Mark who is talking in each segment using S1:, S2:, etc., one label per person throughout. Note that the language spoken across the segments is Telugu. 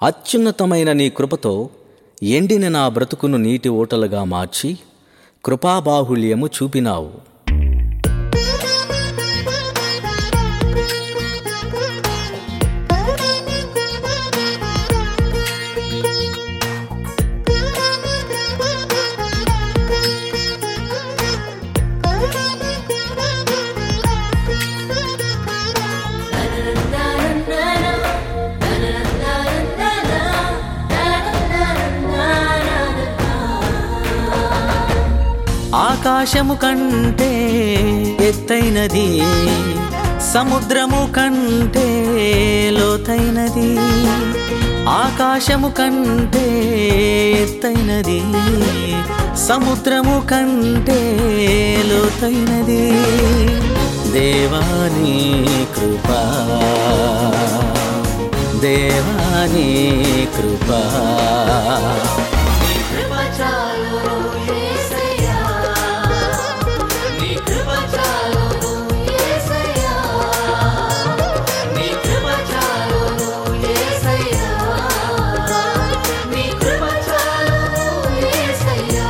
S1: అత్యున్నతమైన నీ కృపతో ఎండిన నా బ్రతుకును నీటి ఊటలుగా మార్చి కృపాబాహుళ్యము చూపినావు ఆకాశము కంటే ఎత్తైనది సముద్రము కంటే లోతైనది ఆకాశము కంటే ఎత్తైనది సముద్రము కంటే లోతైనది దేవాని కృపా దేవాని కృపా
S2: కృప చాలును యేసయ్యా నీ కృప చాలును యేసయ్యా నీ కృప చాలును యేసయ్యా నీ కృప చాలును యేసయ్యా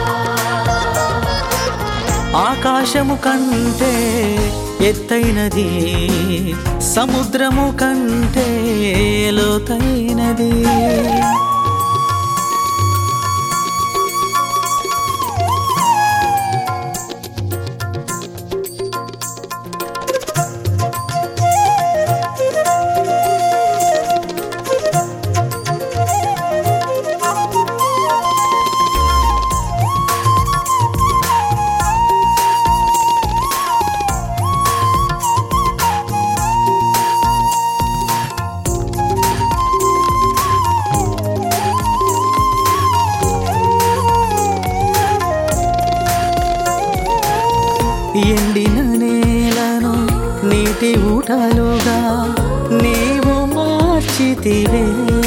S1: ఆకాశము కంటే ఎత్తైనది సముద్రము కంటే లోతైనది ఎండిన నేలను నీటి ఊటలుగా నీవు మార్చితివే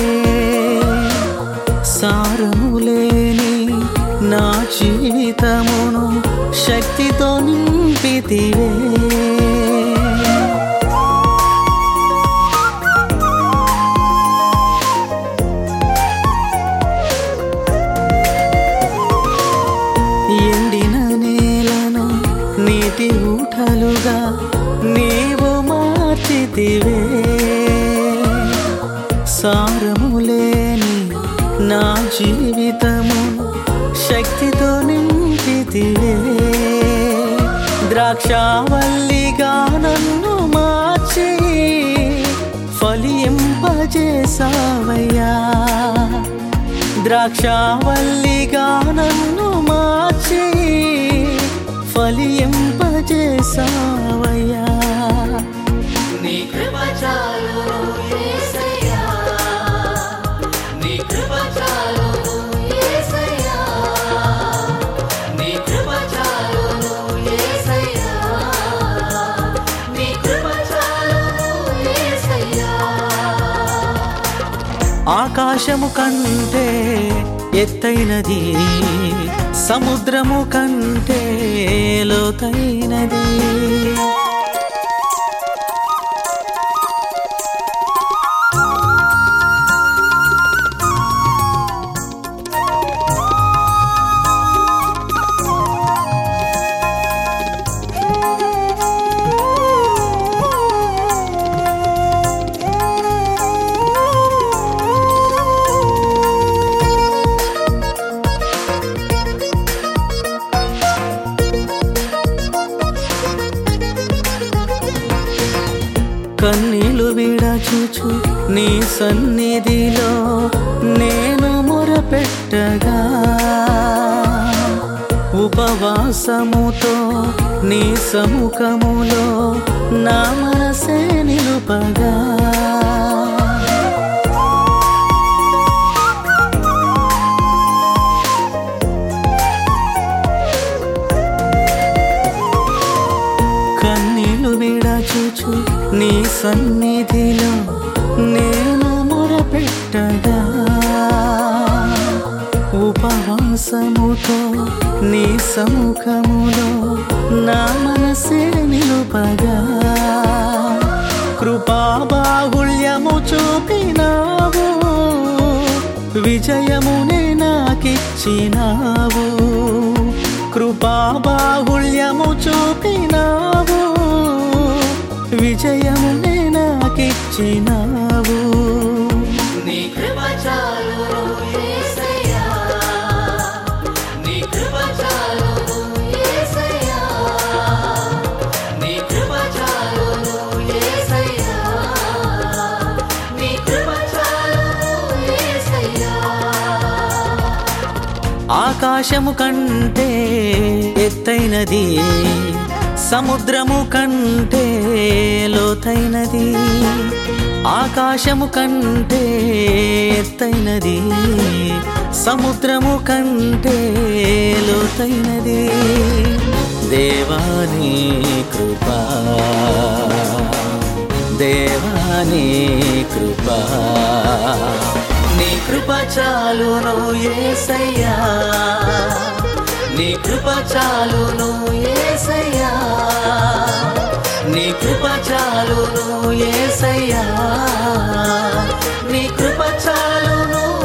S1: సారము లేని నా జీవితమును శక్తితో నింపితివే ఎండిన నేలను నీటి ఊటలుగా నీవు మార్చితివే సారము లేని నా జీవితము శక్తితో నింపితివే ద్రాక్షావల్లిగా నన్ను మార్చి ఫలింపజేసావయ్యా ద్రాక్షావల్లిగా నన్ను మార్చి ఫలింపజేసావయ్యా
S2: నీ కృప చాలును యేసయ్యా నీ కృప చాలును యేసయ్యా నీ కృప చాలును యేసయ్యా నీ కృప చాలును యేసయ్యా
S1: ఆకాశము కంటే ఎత్తైనది సముద్రము కంటే లోతైనది కన్నీళ్లు విడచుచు నీ సన్నిధిలో నేను మొరపెట్టగా ఉపవాసముతో నీ సముఖములో నా మనసే నిలుపగా కన్నీళ్లు విడచుచు నీ సన్నిధిలో నేను మొరపెట్టగా ఉపవాసముతో నీ సముఖములో నా మనసే నిలుపగా కృపా బాహుళ్యము చూపినావు విజయమునే నాకిచ్చినావు కృపా బాహుళ్యము చూపినావు విజయమునే నాకిచ్చినావు
S2: నీ కృప చాలును యేసయ్యా నీ కృప చాలును యేసయ్యా నీ కృప చాలును యేసయ్యా నీ కృప చాలును యేసయ్యా
S1: ఆకాశము కంటే ఎత్తైనది సముద్రము కంటే లోతైనది ఆకాశము కంటే ఎత్తైనది సముద్రము కంటే లోతైనది దేవాని కృపా దేవాని కృపా నీ కృప చాలును ఏసయ్యా నీ కృప చాలును ఏసయ్యా నీ కృప చాలును ఏసయ్యా నీ కృప చాలును